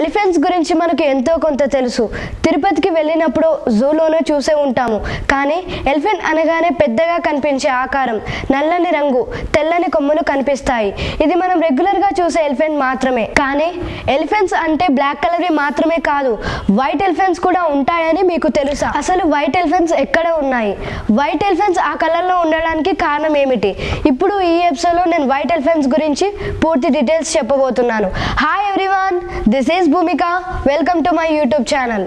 elephants గురించి మనకు ఎంతో కొంత తెలుసు తిరుపతికి వెళ్ళినప్పుడు జూలోనే చూసే ఉంటాము కానీ ఎలిఫెంట్ అనగానే పెద్దగా కనిపించే ఆకారం నల్లని రంగు తెల్లని కొమ్ములు కనిపిస్తాయి ఇది మనం రెగ్యులర్గా చూసే ఎలిఫెంట్ మాత్రమే కానీ ఎలిఫెంట్స్ అంటే బ్లాక్ కలర్వి మాత్రమే కాదు వైట్ ఎలిఫెంట్స్ కూడా ఉంటాయని మీకు తెలుసా అసలు వైట్ ఎలిఫెంట్స్ ఎక్కడ ఉన్నాయి వైట్ ఎలిఫెంట్స్ ఆ కలర్లో ఉండడానికి కారణం ఏమిటి ఇప్పుడు ఈ ఎపిసోడ్లో నేను వైట్ ఎలిఫెంట్స్ గురించి పూర్తి డీటెయిల్స్ చెప్పబోతున్నాను hi everyone this is Bhoomika welcome to my YouTube channel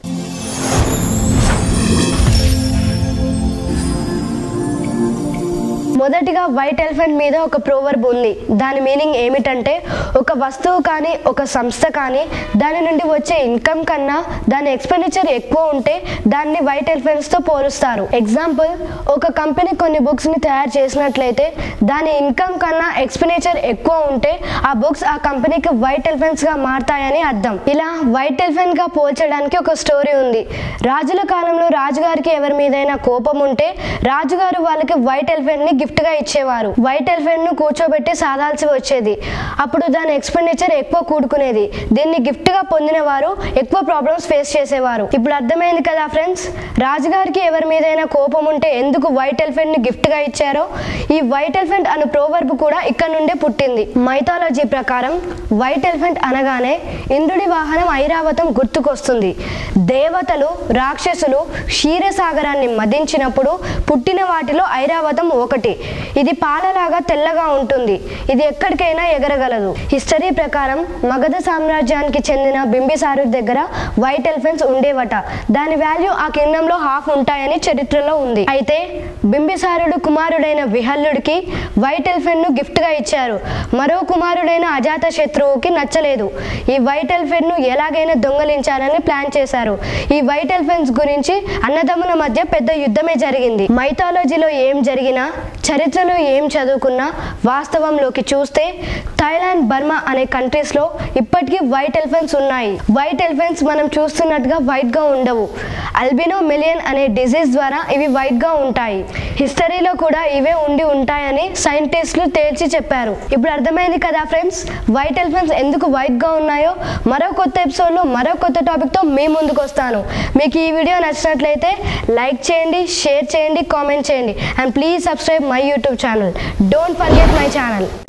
మొదటిగా వైట్ ఎలిఫెంట్ మీద ఒక ప్రోవర్బ్ ఉంది దాని మీనింగ్ ఏమిటంటే ఒక వస్తువు కానీ ఒక సంస్థ కానీ దాని నుండి వచ్చే ఇన్కమ్ కన్నా దాని ఎక్స్పెండిచర్ ఎక్కువ ఉంటే దాన్ని వైట్ ఎలిఫెంట్స్తో పోలుస్తారు ఎగ్జాంపుల్ ఒక కంపెనీ కొన్ని బుక్స్ని తయారు చేసినట్లయితే దాని ఇన్కమ్ కన్నా ఎక్స్పెండిచర్ ఎక్కువ ఉంటే ఆ బుక్స్ ఆ కంపెనీకి వైట్ ఎలిఫెంట్స్గా మారతాయని అర్థం ఇలా వైట్ ఎలిఫెంట్గా పోల్చడానికి ఒక స్టోరీ ఉంది రాజుల కాలంలో రాజుగారికి ఎవరి మీదైనా కోపం ఉంటే రాజుగారు వాళ్ళకి వైట్ ఎలిఫెంట్ని గిఫ్ట్గా ఇచ్చేవారు వైట్ ఎలిఫెంట్ను కూర్చోబెట్టి సాధాల్సి వచ్చేది అప్పుడు దాని ఎక్స్పెండిచర్ ఎక్కువ కూడుకునేది దీన్ని గిఫ్ట్గా పొందిన వారు ఎక్కువ ప్రాబ్లమ్స్ ఫేస్ చేసేవారు ఇప్పుడు అర్థమైంది కదా ఫ్రెండ్స్ రాజుగారికి ఎవరి మీదైనా కోపం ఉంటే ఎందుకు వైట్ ఎలిఫెంట్ని గిఫ్ట్గా ఇచ్చారో ఈ వైట్ ఎలిఫెంట్ అను ప్రోవర్బ్ కూడా ఇక్కడ నుండే పుట్టింది మైథాలజీ ప్రకారం వైట్ ఎలిఫెంట్ అనగానే ఇంద్రుడి వాహనం ఐరావతం గుర్తుకొస్తుంది దేవతలు రాక్షసులు క్షీరసాగరాన్ని మదించినప్పుడు పుట్టిన వాటిలో ఐరావతం ఒకటి ఇది పాలలాగా తెల్లగా ఉంటుంది ఇది ఎక్కడికైనా ఎగరగలదు హిస్టరీ ప్రకారం మగధ సామ్రాజ్యానికి చెందిన బింబిసారు దగ్గర వైట్ ఎలిఫెంట్స్ ఉండేవట దాని వాల్యూ ఆ కింగ్డమ్ లో హాఫ్ ఉంటాయని చరిత్రలో ఉంది అయితే బింబిసారుడు కుమారుడైన విహల్లుడికి వైట్ ఎలిఫెంట్ ను గిఫ్ట్ గా ఇచ్చారు మరో కుమారుడైన అజాత శత్రువుకి నచ్చలేదు ఈ వైట్ ఎలిఫెంట్ ను ఎలాగైనా దొంగలించాలని ప్లాన్ చేశారు ఈ వైట్ ఎలిఫెంట్స్ గురించి అన్నదమ్ముల మధ్య పెద్ద యుద్ధమే జరిగింది మైథాలజీలో ఏం జరిగినా చరిత్రలో ఏం చదువుకున్నా వాస్తవంలోకి చూస్తే థాయిలాండ్ బర్మా అనే కంట్రీస్ లో ఇప్పటికీ వైట్ ఎలిఫెంట్స్ ఉన్నాయి వైట్ ఎలిఫెంట్స్ మనం చూస్తున్నట్టుగా వైట్ గా ఉండవు అల్బినో మిలియన్ అనే డిజీజ్ ద్వారా ఇవి వైట్ గా ఉంటాయి హిస్టరీలో కూడా ఇవే ఉండి ఉంటాయని సైంటిస్టులు తేల్చి చెప్పారు ఇప్పుడు అర్థమైంది కదా ఫ్రెండ్స్ వైట్ ఎలిఫెంట్స్ ఎందుకు వైట్ గా ఉన్నాయో మరో కొత్త ఎపిసోడ్ లో మరో కొత్త టాపిక్ తో మీ ముందుకు వస్తాను మీకు ఈ వీడియో నచ్చినట్లయితే లైక్ చేయండి షేర్ చేయండి కామెంట్ చేయండి and please subscribe my YouTube channel don't forget my channel